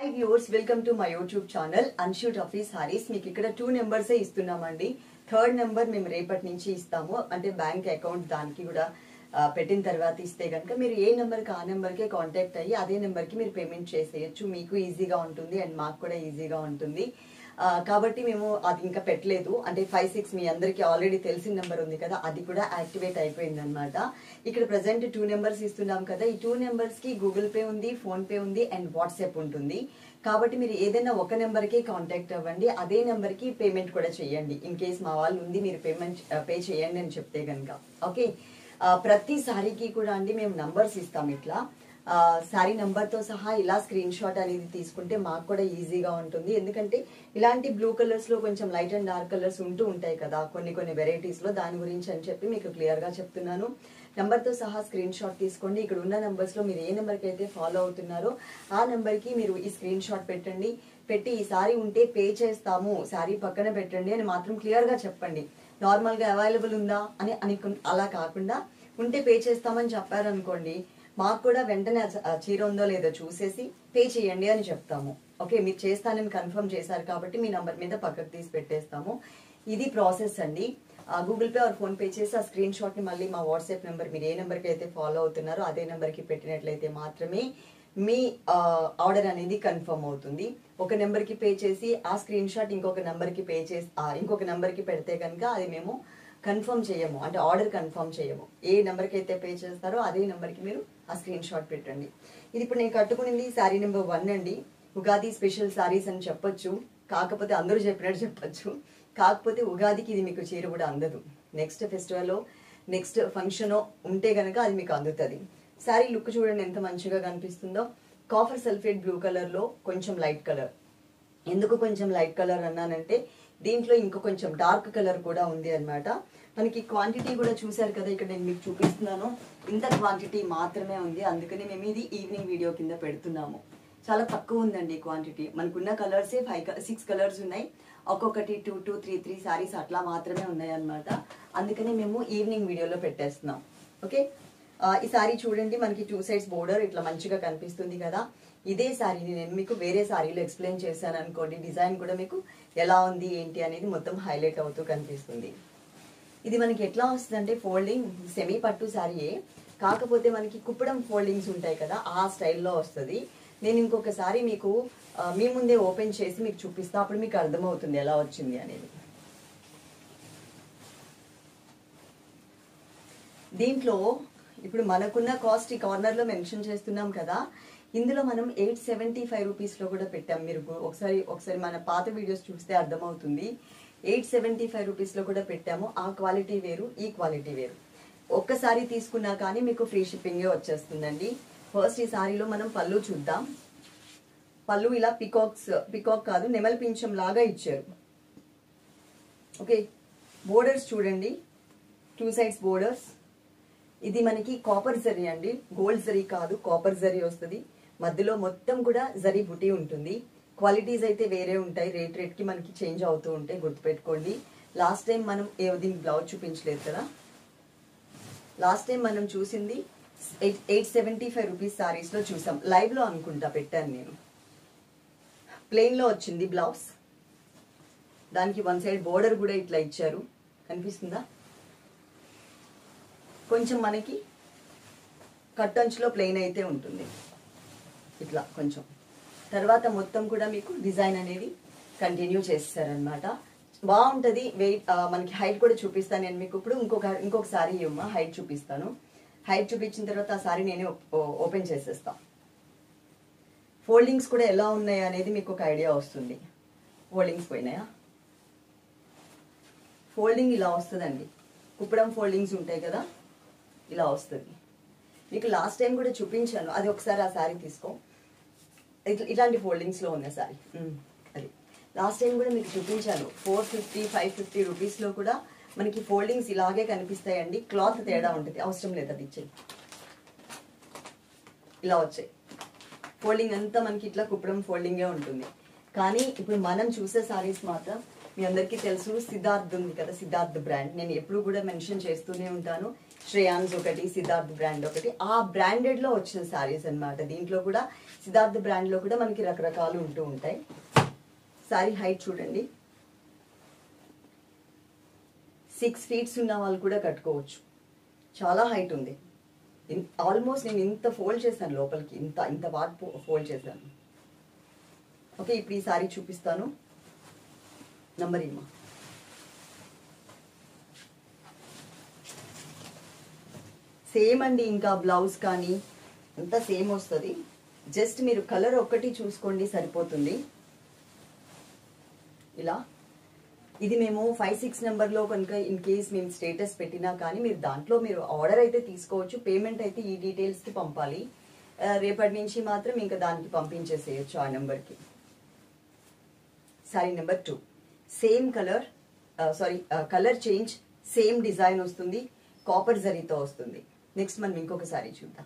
high viewers welcome to my YouTube channel అన్షూట్ ఆఫీస్ హారీస్ మీకు ఇక్కడ టూ నెంబర్సే ఇస్తున్నామండి థర్డ్ నెంబర్ మేము రేపటి నుంచి ఇస్తాము అంటే బ్యాంక్ అకౌంట్ దానికి కూడా ఆ, పెట్టిన తర్వాత ఇస్తే కనుక మీరు ఏ నెంబర్కి ఆ నెంబర్కే కాంటాక్ట్ అయ్యి అదే నెంబర్కి మీరు పేమెంట్ చేసేయచ్చు మీకు ఈజీగా ఉంటుంది అండ్ మాకు కూడా ఈజీగా ఉంటుంది ఆ, కాబట్టి మేము అది ఇంకా పెట్టలేదు అంటే ఫైవ్ సిక్స్ మీ అందరికీ ఆల్రెడీ తెలిసిన నెంబర్ ఉంది కదా అది కూడా యాక్టివేట్ అయిపోయింది అనమాట ఇక్కడ ప్రజెంట్ టూ నెంబర్స్ ఇస్తున్నాం కదా ఈ టూ నెంబర్స్ కి గూగుల్ పే ఉంది ఫోన్ పే ఉంది అండ్ వాట్సాప్ ఉంటుంది కాబట్టి మీరు ఏదైనా ఒక నెంబర్కి కాంటాక్ట్ అవ్వండి అదే నెంబర్కి పేమెంట్ కూడా చేయండి ఇన్ కేస్ మా వాళ్ళు ఉంది మీరు పేమెంట్ పే చేయండి అని చెప్తే కనుక ఓకే ఆ, ప్రతి సారీకి కూడా అండి మేము నంబర్స్ ఇస్తాం ఇట్లా ఆ, శారీ నంబర్తో సహా ఇలా స్క్రీన్ షాట్ అనేది తీసుకుంటే మాకు కూడా ఈజీగా ఉంటుంది ఎందుకంటే ఇలాంటి బ్లూ కలర్స్లో కొంచెం లైట్ అండ్ డార్క్ కలర్స్ ఉంటూ ఉంటాయి కదా కొన్ని కొన్ని వెరైటీస్లో దాని గురించి అని చెప్పి మీకు క్లియర్గా చెప్తున్నాను నెంబర్తో సహా స్క్రీన్ షాట్ తీసుకోండి ఇక్కడ ఉన్న నెంబర్స్లో మీరు ఏ నెంబర్కి అయితే ఫాలో అవుతున్నారో ఆ నెంబర్కి మీరు ఈ స్క్రీన్ షాట్ పెట్టండి పెట్టి ఈ సారీ ఉంటే పే చేస్తాము సారీ పక్కన పెట్టండి అని మాత్రం క్లియర్గా చెప్పండి నార్మల్గా అవైలబుల్ ఉందా అని అని అలా కాకుండా ఉంటే పే చేస్తామని చెప్పారనుకోండి మాకు కూడా వెంటనే ఆ చ- ఆ చీర ఉందో లేదో చూసేసి పే చేయండి అని చెప్తాము ఓకే మీరు చేస్తానని కన్ఫర్మ్ చేశారు కాబట్టి మీ నంబర్ మీద పక్కకు తీసి పెట్టేస్తాము ఇది ప్రాసెస్ అండి Google Pay or PhonePe చేసి ఆ స్క్రీన్ షాట్ ని మళ్ళీ మా వాట్సాప్ నెంబర్ మీరు ఏ నెంబర్కి అయితే ఫాలో అవుతున్నారో అదే నెంబర్కి పెట్టినట్లయితే మాత్రమే మీ ఆర్డర్ అనేది కన్ఫర్మ్ అవుతుంది ఒక నెంబర్కి పే చేసి ఆ స్క్రీన్ షాట్ ఇంకొక నెంబర్కి పే చేసి ఆ, ఇంకొక నెంబర్కి పెడితే కనుక అది మేము కన్ఫర్మ్ చేయము అంటే ఆర్డర్ కన్ఫర్మ్ చేయము ఏ నెంబర్కి అయితే పే చేస్తారో అదే నెంబర్కి మీరు ఆ స్క్రీన్ షాట్ పెట్టండి ఇది ఇప్పుడు నేను కట్టుకునింది శారీ నెంబర్ వన్ అండి ఉగాది స్పెషల్ శారీస్ అని చెప్పొచ్చు కాకపోతే అందరూ చెప్పినట్టు చెప్పొచ్చు కాకపోతే ఉగాదికి ఇది మీకు చీర కూడా అందదు నెక్స్ట్ ఫెస్టివల్ నెక్స్ట్ ఫంక్షన్ ఉంటే గనక అది మీకు అందుతుంది శారీ లుక్ చూడండి ఎంత మంచిగా కనిపిస్తుందో కాఫర్ సల్ఫేట్ బ్లూ కలర్ లో కొంచెం లైట్ కలర్ ఎందుకు కొంచెం లైట్ కలర్ అన్నానంటే దీంట్లో ఇంకో కొంచెం డార్క్ కలర్ కూడా ఉంది అన్నమాట మనకి క్వాంటిటీ కూడా చూశారు కదా ఇక్కడ నేను మీకు చూపిస్తున్నాను ఇంత క్వాంటిటీ మాత్రమే ఉంది అందుకని మేము ఇది ఈవినింగ్ వీడియో కింద పెడుతున్నాము చాలా తక్కువ ఉందండి క్వాంటిటీ మనకున్న కలర్సే ఫైవ్ సిక్స్ కలర్స్ ఉన్నాయి ఒక్కొక్కటి two two three three saris అట్లా మాత్రమే ఉన్నాయి అన్నమాట అందుకని మేము ఈవినింగ్ వీడియోలో పెట్టేస్తున్నాం ఓకే ఆ, ఈ సారీ చూడండి మనకి టూ సైడ్స్ బోర్డర్ ఇట్లా మంచిగా కనిపిస్తుంది కదా ఇదే సారీని నేను మీకు వేరే సారీలో ఎక్స్ప్లెయిన్ చేశాను అనుకోండి డిజైన్ కూడా మీకు ఎలా ఉంది ఏంటి అనేది మొత్తం హైలైట్ అవుతూ కనిపిస్తుంది ఇది మనకి ఎట్లా వస్తుందంటే ఫోల్డింగ్ సెమీ పట్టు శారీయే కాకపోతే మనకి కుప్పడం ఫోల్డింగ్స్ ఉంటాయి కదా ఆ స్టైల్లో వస్తుంది నేను ఇంకొకసారి మీకు ఆ, మీ ముందే ఓపెన్ చేసి మీకు చూపిస్తా అప్పుడు మీకు అర్థమవుతుంది ఎలా వచ్చింది అనేది దీంట్లో ఇప్పుడు మనకున్న కాస్ట్ ఈ కార్నర్ లో మెన్షన్ చేస్తున్నాం కదా ఇందులో మనం ఎయిట్ సెవెంటీ ఫైవ్ రూపీస్ లో కూడా పెట్టాం మీరు గు- ఒకసారి ఒకసారి మన పాత వీడియోస్ చూస్తే అర్థమవుతుంది ఎయిట్ సెవెంటీ ఫైవ్ రూపీస్ లో కూడా పెట్టాము ఆ క్వాలిటీ వేరు ఈ క్వాలిటీ వేరు ఒక్కసారి తీసుకున్నా కానీ మీకు ఫ్రీ షిప్పింగే వచ్చేస్తుందండి ఫస్ట్ ఈ సారీలో మనం పళ్ళు చూద్దాం పళ్ళు ఇలా పికాక్స్ పికాక్ కాదు నెమల్ పింఛం లాగా ఇచ్చారు ఓకే బోర్డర్స్ చూడండి టూ సైడ్స్ బోర్డర్స్ ఇది మనకి కాపర్ జరీ అండి గోల్డ్ జరీ కాదు కాపర్ జరీ వస్తుంది మధ్యలో మొత్తం కూడా జరీ బుటీ ఉంటుంది క్వాలిటీస్ అయితే వేరే ఉంటాయి రేట్ రేట్ కి మనకి చేంజ్ అవుతూ ఉంటాయి గుర్తుపెట్టుకోండి లాస్ట్ టైం మనం ఏ దీనికి బ్లౌజ్ చూపించలేదు కదా లాస్ట్ టైం మనం చూసింది eight eight seventy five rupees saris లో చూసాం లైవ్ లో అనుకుంటా పెట్టాను నేను ప్లెయిన్ లో వచ్చింది బ్లౌజ్ దానికి వన్ సైడ్ బోర్డర్ కూడా ఇట్లా ఇచ్చారు కనిపిస్తుందా కొంచెం మనకి కట్టంచులో ప్లెయిన్ అయితే ఉంటుంది ఇట్లా కొంచెం తర్వాత మొత్తం కూడా మీకు డిజైన్ అనేది కంటిన్యూ చేస్తారనమాట బాగుంటుంది వెయిట్ మనకి హైట్ కూడా చూపిస్తాను నేను మీకు ఇప్పుడు ఇంకొక ఇంకొక సారీ ఇవ్వమ్మా హైట్ చూపిస్తాను హైట్ చూపించిన తర్వాత ఆ సారీ నేనే ఓపెన్ చేసేస్తాను ఫోల్డింగ్స్ కూడా ఎలా ఉన్నాయి అనేది మీకు ఒక ఐడియా వస్తుంది ఫోల్డింగ్స్ పోయినాయా ఫోల్డింగ్ ఇలా వస్తుందండి కుప్పడం ఫోల్డింగ్స్ ఉంటాయి కదా ఇలా వస్తుంది మీకు లాస్ట్ టైం కూడా చూపించాను అది ఒకసారి ఆ శారీ తీసుకో ఇట్ల- ఇట్లాంటి ఫోల్డింగ్స్లో ఉన్న శారీ ఉమ్, అది లాస్ట్ టైం కూడా మీకు చూపించాను ఫోర్ ఫిఫ్టీ ఫైవ్ ఫిఫ్టీ రూపీస్లో కూడా మనకి ఫోల్డింగ్స్ ఇలాగే కనిపిస్తాయండి క్లాత్ తేడా ఉంటుంది అవసరం లేదు అది ఇచ్చేయి ఇలా వచ్చాయి ఫోల్డింగ్ అంతా మనకి ఇట్లా కుప్పడం ఫోల్డింగే ఉంటుంది కానీ ఇప్పుడు మనం చూసే సారీస్ మాత్రం మీ అందరికీ తెలుసు సిద్ధార్థ్ ఉంది కదా సిద్ధార్థ్ బ్రాండ్ నేను ఎప్పుడు కూడా మెన్షన్ చేస్తూనే ఉంటాను శ్రేయాన్స్ ఒకటి సిద్ధార్థ్ బ్రాండ్ ఒకటి ఆ బ్రాండెడ్ లో వచ్చిన శారీస్ అన్నమాట దీంట్లో కూడా సిద్ధార్థ్ బ్రాండ్ లో కూడా మనకి రకరకాలు ఉంటూ ఉంటాయి శారీ హైట్ చూడండి సిక్స్ ఫీట్స్ ఉన్న వాళ్ళు కూడా కట్టుకోవచ్చు చాలా హైట్ ఉంది ఆల్మోస్ట్ నేను ఇంత ఫోల్డ్ చేశాను లోపలికి ఇంత ఇంత పార్ట్ ఫోల్డ్ చేశాను ఓకే ఇప్పుడు ఈ సారీ చూపిస్తాను నంబర్ ఇమ్మా సేమ్ అండి ఇంకా బ్లౌజ్ కానీ అంతా సేమ్ వస్తుంది జస్ట్ మీరు కలర్ ఒక్కటి చూసుకోండి సరిపోతుంది ఇలా ఇది మేము ఫైవ్ సిక్స్ నెంబర్లో కనుక ఇన్ కేస్ మేము స్టేటస్ పెట్టినా కానీ మీరు దాంట్లో మీరు ఆర్డర్ అయితే తీసుకోవచ్చు పేమెంట్ అయితే ఈ డీటెయిల్స్కి పంపాలి ఆ, రేపటి నుంచి మాత్రం ఇంకా దానికి పంపించేసేయచ్చు ఆ నెంబర్కి sari number two same colour sari colour change same design వస్తుంది కాపర్ జరీతో వస్తుంది నెక్స్ట్ మనం ఇంకొక సారీ చూద్దాం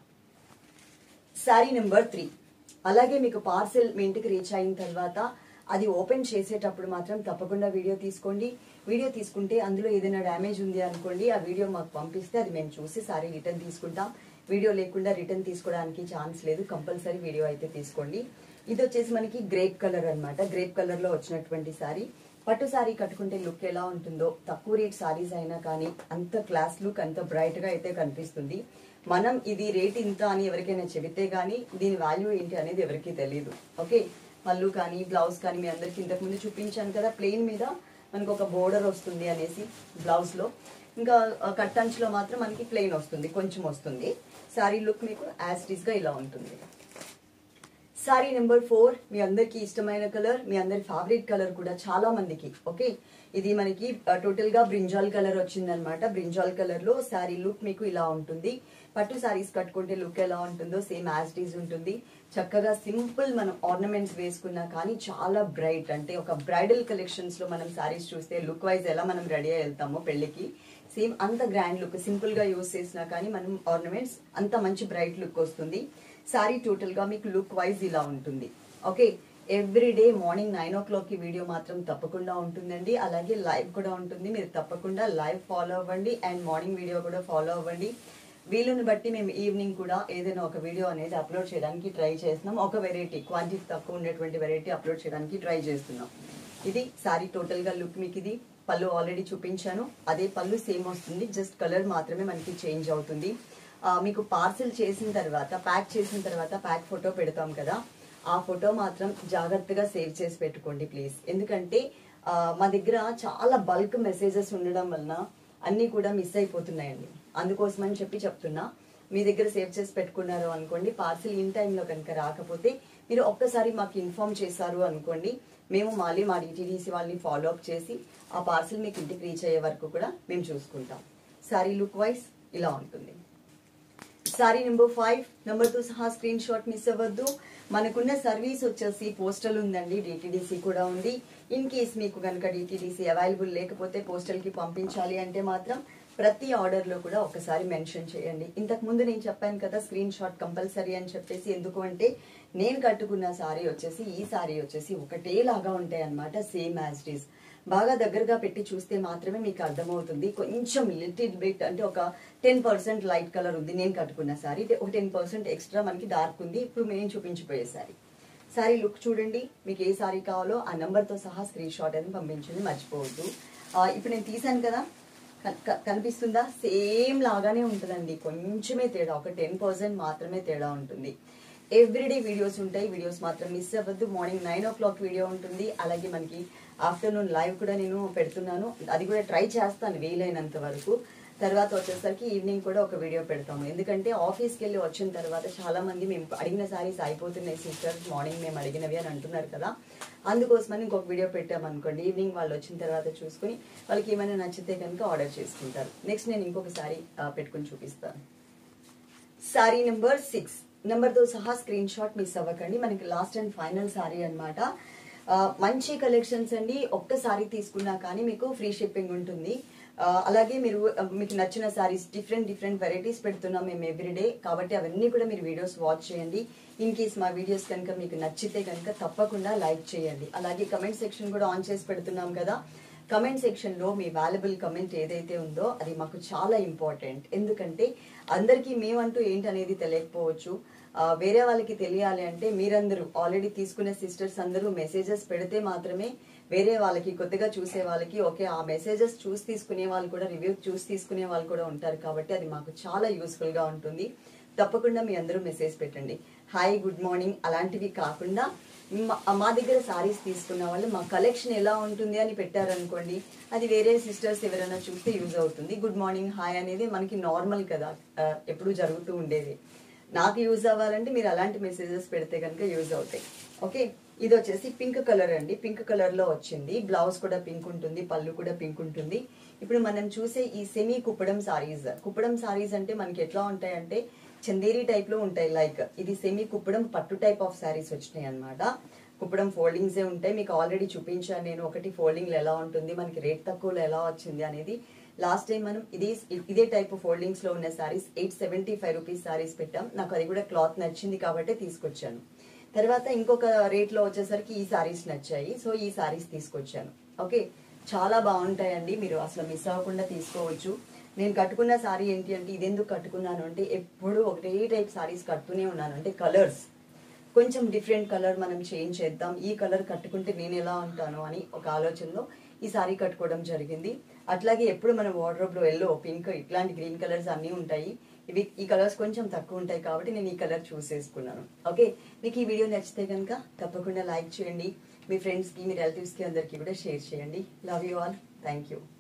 శారీ నెంబర్ త్రీ అలాగే మీకు పార్సెల్ మీ ఇంటికి రీచ్ అయిన తర్వాత అది ఓపెన్ చేసేటప్పుడు మాత్రం తప్పకుండా వీడియో తీసుకోండి వీడియో తీసుకుంటే అందులో ఏదైనా డ్యామేజ్ ఉంది అనుకోండి ఆ వీడియో మాకు పంపిస్తే అది మేము చూసి సారీ రిటర్న్ తీసుకుంటాం వీడియో లేకుండా రిటర్న్ తీసుకోవడానికి ఛాన్స్ లేదు కంపల్సరీ వీడియో అయితే తీసుకోండి ఇది వచ్చేసి మనకి గ్రేప్ కలర్ అన్నమాట గ్రేప్ కలర్ లో వచ్చినటువంటి సారీ పట్టు సారీ కట్టుకుంటే లుక్ ఎలా ఉంటుందో తక్కువ రేట్ సారీస్ అయినా కానీ అంత క్లాస్ లుక్ అంత బ్రైట్ గా అయితే కనిపిస్తుంది మనం ఇది రేట్ ఇంత అని ఎవరికైనా చెబితే గానీ దీని వాల్యూ ఏంటి అనేది ఎవరికీ తెలియదు ఓకే పళ్ళు కానీ బ్లౌజ్ కానీ మీ అందరికి ఇంతకు ముందు చూపించాను కదా ప్లెయిన్ మీద మనకు ఒక బోర్డర్ వస్తుంది అనేసి బ్లౌజ్ లో ఇంకా కట్టంచులో మాత్రం మనకి ప్లెయిన్ వస్తుంది కొంచెం వస్తుంది సారీ లుక్ మీకు యాజ్ ఇట్ గా ఇలా ఉంటుంది సారీ నెంబర్ ఫోర్ మీ అందరికి ఇష్టమైన కలర్ మీ అందరి ఫేవరెట్ కలర్ కూడా చాలా మందికి ఓకే ఇది మనకి టోటల్ గా బ్రింజాల్ కలర్ వచ్చిందనమాట బ్రింజాల్ కలర్ లో సారీ లుక్ మీకు ఇలా ఉంటుంది పట్టు సారీస్ కట్టుకుంటే లుక్ ఎలా ఉంటుందో సేమ్ యాజ్ డీజ్ ఉంటుంది చక్కగా సింపుల్ మనం ఆర్నమెంట్స్ వేసుకున్నా కానీ చాలా బ్రైట్ అంటే ఒక బ్రైడల్ కలెక్షన్స్ లో మనం సారీస్ చూస్తే లుక్ వైజ్ ఎలా మనం రెడీ అయి వెళ్తామో పెళ్లికి సేమ్ అంత గ్రాండ్ లుక్ సింపుల్ గా యూస్ చేసినా కానీ మనం ఆర్నమెంట్స్ అంత మంచి బ్రైట్ లుక్ వస్తుంది సారీ టోటల్ గా మీకు లుక్ వైజ్ ఇలా ఉంటుంది okay every day morning nine o'clock కి వీడియో మాత్రం తప్పకుండా ఉంటుందండి అలాగే లైవ్ కూడా ఉంటుంది మీరు తప్పకుండా లైవ్ ఫాలో అవ్వండి అండ్ మార్నింగ్ వీడియో కూడా ఫాలో అవ్వండి వీలుని బట్టి మేము ఈవినింగ్ కూడా ఏదైనా ఒక వీడియో అనేది అప్లోడ్ చేయడానికి ట్రై చేస్తున్నాం ఒక వెరైటీ క్వాంటిటీ తక్కువ ఉండేటువంటి వెరైటీ అప్లోడ్ చేయడానికి ట్రై చేస్తున్నాం ఇది సారీ టోటల్ గా లుక్ మీకు ఇది పళ్ళు ఆల్రెడీ చూపించాను అదే పళ్ళు సేమ్ వస్తుంది జస్ట్ కలర్ మాత్రమే మనకి చేంజ్ అవుతుంది ఆ, మీకు పార్సిల్ చేసిన తర్వాత ప్యాక్ చేసిన తర్వాత ప్యాక్ ఫోటో పెడతాం కదా ఆ ఫోటో మాత్రం జాగ్రత్తగా సేవ్ చేసి పెట్టుకోండి ప్లీజ్ ఎందుకంటే ఆ, మా దగ్గర చాలా బల్క్ మెసేజెస్ ఉండడం వలన అన్నీ కూడా మిస్ అయిపోతున్నాయండి అందుకోసమని చెప్పి చెప్తున్నా మీ దగ్గర సేవ్ చేసి పెట్టుకున్నారు అనుకోండి పార్సిల్ ఇన్ టైంలో కనుక రాకపోతే మీరు ఒక్కసారి మాకు ఇన్ఫార్మ్ చేశారు అనుకోండి మేము మళ్ళీ మా డిటీడీసీ వాళ్ళని ఫాలో అప్ చేసి ఆ పార్సిల్ మీకు ఇంటికి రీచ్ అయ్యే వరకు కూడా మేము చూసుకుంటాం సారీ లుక్ వైజ్ ఇలా ఉంటుంది సారీ నెంబర్ ఫైవ్ నెంబర్ తో సహా స్క్రీన్ షాట్ మిస్ అవ్వద్దు మనకున్న సర్వీస్ వచ్చేసి పోస్టల్ ఉందండి డిటిడిసి కూడా ఉంది ఇన్ కేస్ మీకు కనుక డిటిడిసి అవైలబుల్ లేకపోతే పోస్టల్ కి పంపించాలి అంటే మాత్రం ప్రతి ఆర్డర్ లో కూడా ఒకసారి మెన్షన్ చేయండి ఇంతకు ముందు నేను చెప్పాను కదా స్క్రీన్ షాట్ కంపల్సరీ అని చెప్పేసి ఎందుకు అంటే నేను కట్టుకున్న సారీ వచ్చేసి ఈ సారీ వచ్చేసి ఒకటేలాగా ఉంటాయి అన్నమాట సేమ్ యాజ్ ఇట్ ఈస్ బాగా దగ్గరగా పెట్టి చూస్తే మాత్రమే మీకు అర్థమవుతుంది కొంచెం లిటిల్ బిట్ అంటే ఒక టెన్ పర్సెంట్ లైట్ కలర్ ఉంది నేను కట్టుకున్న సారీ ఒక టెన్ పర్సెంట్ ఎక్స్ట్రా మనకి డార్క్ ఉంది ఇప్పుడు నేను చూపించిపోయే సారీ సారీ లుక్ చూడండి మీకు ఏ సారీ కావాలో ఆ number తో సహా స్క్రీన్ షాట్ అని పంపించండి మర్చిపోవద్దు ఆ, ఇప్పుడు నేను తీసాను కదా కన్- క- కనిపిస్తుందా సేమ్ లాగానే ఉంటుందండి కొంచెమే తేడా ఒక టెన్ పర్సెంట్ మాత్రమే తేడా ఉంటుంది ఎవ్రీడే వీడియోస్ ఉంటాయి వీడియోస్ మాత్రం మిస్ అవ్వద్దు morning nine o'clock video ఉంటుంది అలాగే మనకి ఆఫ్టర్నూన్ లైవ్ కూడా నేను పెడుతున్నాను అది కూడా ట్రై చేస్తాను వీలైనంత వరకు తర్వాత వచ్చేసరికి ఈవినింగ్ కూడా ఒక వీడియో పెడతాము ఎందుకంటే ఆఫీస్కి వెళ్ళి వచ్చిన తర్వాత చాలా మంది మేము అడిగిన సారీస్ అయిపోతున్నాయి సిస్టర్స్ మార్నింగ్ మేము అడిగినవి అని అంటున్నారు కదా అందుకోసమని ఇంకొక వీడియో పెట్టామనుకోండి ఈవినింగ్ వాళ్ళు వచ్చిన తర్వాత చూసుకుని వాళ్ళకి ఏమైనా నచ్చితే కనుక ఆర్డర్ చేసుకుంటారు నెక్స్ట్ నేను ఇంకొక సారీ పెట్టుకుని చూపిస్తాను సారీ నెంబర్ సిక్స్ నెంబర్ తో సహా స్క్రీన్ షాట్ మిస్ అవ్వకండి మనకి లాస్ట్ అండ్ ఫైనల్ సారీ అన్నమాట ఆ, మంచి కలెక్షన్స్ అండి ఒక్క సారీ తీసుకున్నా కానీ మీకు ఫ్రీ షిప్పింగ్ ఉంటుంది ఆ, అలాగే మీరు ఆ, మీకు నచ్చిన సారీస్ డిఫరెంట్ డిఫరెంట్ వెరైటీస్ పెడుతున్నాం మేము ఎవ్రీడే కాబట్టి అవన్నీ కూడా మీరు వీడియోస్ వాచ్ చేయండి ఇన్ కేస్ మా వీడియోస్ కనుక మీకు నచ్చితే కనుక తప్పకుండా లైక్ చేయండి అలాగే కమెంట్ సెక్షన్ కూడా ఆన్ చేసి పెడుతున్నాం కదా కమెంట్ సెక్షన్ లో మీ వాల్యుబుల్ కమెంట్ ఏదైతే ఉందో అది మాకు చాలా ఇంపార్టెంట్ ఎందుకంటే అందరికీ మేమంటూ ఏంటనేది తెలియకపోవచ్చు ఆ, వేరే వాళ్ళకి తెలియాలి అంటే మీరందరూ ఆల్రెడీ తీసుకునే సిస్టర్స్ అందరూ మెసేజెస్ పెడితే మాత్రమే వేరే వాళ్ళకి కొత్తగా చూసే వాళ్ళకి ఓకే ఆ మెసేజెస్ చూసి తీసుకునే వాళ్ళు కూడా రివ్యూ చూసి తీసుకునే వాళ్ళు కూడా ఉంటారు కాబట్టి అది మాకు చాలా యూస్ఫుల్ గా ఉంటుంది తప్పకుండా మీ అందరూ మెసేజ్ పెట్టండి హాయ్ గుడ్ మార్నింగ్ అలాంటివి కాకుండా మా- మా దగ్గర సారీస్ తీసుకున్న వాళ్ళు మా కలెక్షన్ ఎలా ఉంటుంది అని పెట్టారనుకోండి అది వేరే సిస్టర్స్ ఎవరైనా చూస్తే యూజ్ అవుతుంది గుడ్ మార్నింగ్ హాయ్ అనేది మనకి నార్మల్ కదా ఆ, ఎప్పుడూ జరుగుతూ ఉండేది నాకు యూజ్ అవ్వాలంటే మీరు అలాంటి మెసేజెస్ పెడితే కనుక యూజ్ అవుతాయి ఓకే ఇది వచ్చేసి పింక్ కలర్ అండి పింక్ కలర్ లో వచ్చింది బ్లౌజ్ కూడా పింక్ ఉంటుంది పళ్ళు కూడా పింక్ ఉంటుంది ఇప్పుడు మనం చూసే ఈ సెమీ కుప్పడం సారీస్ కుప్పడం సారీస్ అంటే మనకి ఎట్లా ఉంటాయంటే చందేరి టైప్ లో ఉంటాయి లైక్ ఇది సెమీ కుప్పడం పట్టు టైప్ ఆఫ్ సారీస్ వచ్చినాయి అన్నమాట కుప్పడం ఫోల్డింగ్సే ఉంటాయి మీకు ఆల్రెడీ చూపించాను నేను ఒకటి ఫోల్డింగ్ ఎలా ఉంటుంది మనకి రేట్ తక్కువలో ఎలా వచ్చింది అనేది లాస్ట్ టైం మనం ఇది ఇదే టైప్ ఫోల్డింగ్స్ లో ఉన్న saris eight seventy five rupees saris పెట్టాం నాకు అది కూడా క్లాత్ నచ్చింది కాబట్టి తీసుకొచ్చాను తర్వాత ఇంకొక రేట్ లో వచ్చేసరికి ఈ సారీస్ నచ్చాయి సో ఈ సారీస్ తీసుకొచ్చాను ఓకే చాలా బాగుంటాయండి మీరు అసలు మిస్ అవ్వకుండా తీసుకోవచ్చు నేను కట్టుకున్న సారీ ఏంటి అంటే ఇదెందుకు కట్టుకున్నాను అంటే ఎప్పుడు ఒకటే టైప్ సారీస్ కట్టుతూనే ఉన్నాను అంటే కలర్స్ కొంచెం డిఫరెంట్ కలర్ మనం చేంజ్ చేద్దాం ఈ కలర్ కట్టుకుంటే నేను ఎలా ఉంటాను అని ఒక ఆలోచనలో ఈ సారీ కట్టుకోవడం జరిగింది అట్లాగే ఎప్పుడు మన వార్డ్రోబ్ లో ఎల్లో పింక్ ఇట్లాంటి గ్రీన్ కలర్స్ అన్నీ ఉంటాయి ఇవి ఈ కలర్స్ కొంచెం తక్కువ ఉంటాయి కాబట్టి నేను ఈ కలర్ చూస్ చేసుకున్నాను ఓకే మీకు ఈ వీడియో నచ్చితే కనుక తప్పకుండా లైక్ చేయండి మీ ఫ్రెండ్స్ కి మీ రిలేటివ్స్ కి అందరికీ కూడా షేర్ చేయండి love you all thank you